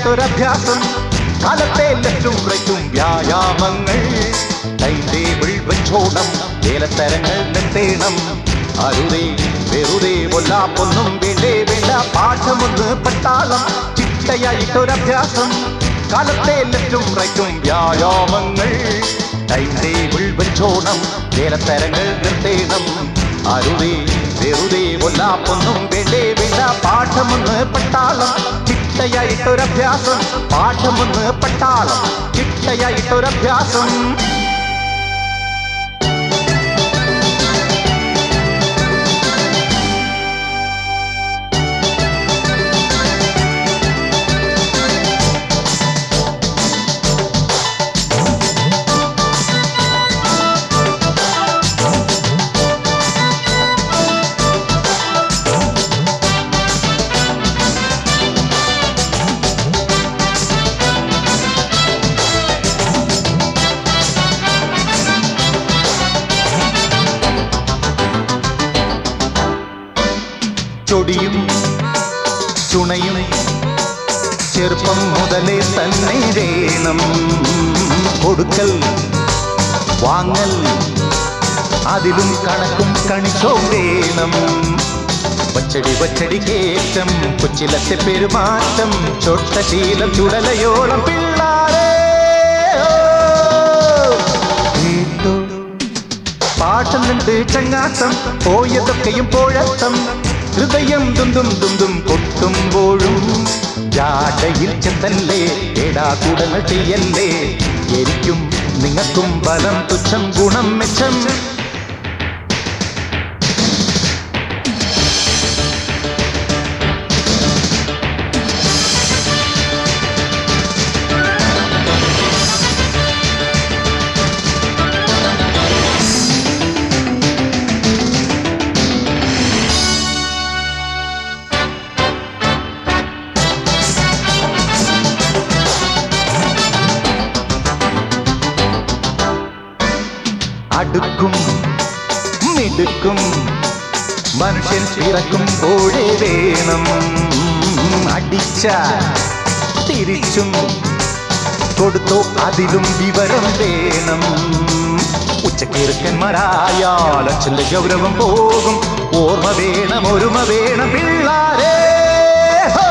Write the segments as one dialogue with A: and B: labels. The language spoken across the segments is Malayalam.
A: ചിട്ടയായിട്ടൊരഭ്യാസം കാലത്തെ ലെഫ്റ്റും റൈറ്റും വ്യായാമങ്ങൾ ടൈം ടേബിൾ വെച്ചോണം വേലത്തരങ്ങൾ നിർത്തേണം അരുതേ വെറുതെ കൊല്ലാപ്പൊന്നും വേണ്ടേ വേണ്ട പാഠമൊന്ന് പട്ടാളം ചിട്ടയായിട്ടൊരഭ്യാസം കാലത്തെ ലെഫ്റ്റും റൈറ്റും വ്യായാമങ്ങൾ ടൈം ടേബിൾ വെച്ചോണം വേലത്തരങ്ങൾ നിർത്തേണം അരുതേ വെറുതെ കൊല്ലാപ്പൊന്നും വേണ്ടേ വേണ്ട പാഠമൊന്ന് പട്ടാളം ചിട്ടയായിട്ടൊരഭ്യാസം പാഠമൊന്ന് പട്ടാളം ചിട്ടയായിട്ടൊരഭ്യാസം ചൊടിയും ചുണയും ചെറുപ്പം മുതലേ തന്നെ വേണം കൊടുക്കൽ വാങ്ങൽ അതിലും കണക്കും കണിച്ചോ വേണം വച്ചടി വച്ചടി കേറ്റം കൊച്ചിലത്തെ പെരുമാറ്റം ചൊട്ട ശീലം ചുടലയോളം പിള്ളാരേ കേട്ടോ പാട്ടുന്നുണ്ട് ചങ്ങാത്തം പോയതൊക്കെയും പോഴത്തം ഹൃദയം ദുന്തും ദുന്തും കൊട്ടുമ്പോഴും ജാടയിൽ ചെത്തല്ലേ ഏടാകൂടങ്ങൾ ചെയ്യല്ലേ എനിക്കും നിങ്ങൾക്കും ബലം തുച്ഛം ഗുണം മെച്ചം അടുക്കും മിടുക്കും മനുഷ്യൻ പിറക്കുമ്പോഴേ വേണം അടിച്ച തിരിച്ചും കൊടുത്തോ അതിലും വിവരം വേണം ഉച്ചക്കീർക്കന്മാരായാൽ അച്ഛന്റെ ഗൗരവം പോകും ഓർമ്മ വേണം ഒരുമ വേണം പിള്ളാരേ ഹോ!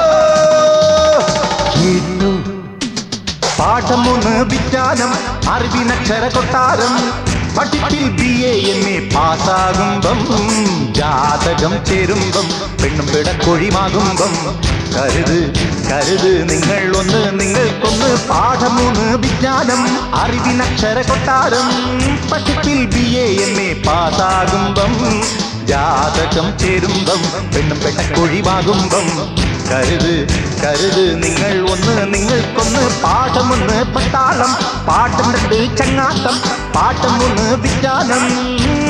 A: കേട്ടു പാഠമൊന്ന് വിജ്ഞാനം അറിവിനക്ഷര കൊട്ടാരം പഠിപ്പിൽ ബി എ എം എ പാസ്സാകുമ്പം ജാതകം ചേരുമ്പം പെണ്ണും പിടക്കൊഴിമാകുമ്പം കരുത് കരുത് നിങ്ങൾ ഒന്ന് നിങ്ങൾക്കൊന്ന് പാഠമൂന്ന് വിജ്ഞാനം അറിവിനക്ഷര കൊട്ടാരം പഠിപ്പിൽ ബി എ എം എ പാസ്സാകുമ്പം ജാതകം ചേരുമ്പം പെണ്ണും പെട്ടക്കൊഴിവാകുമ്പം കരുത് കരുത് നിങ്ങൾ ഒന്ന് നിങ്ങൾക്കൊന്ന് പാഠമൊന്ന് പട്ടാളം പാട്ടം രണ്ട് ചങ്ങാത്തം പാട്ടം ഒന്ന് വിജ്ഞാനം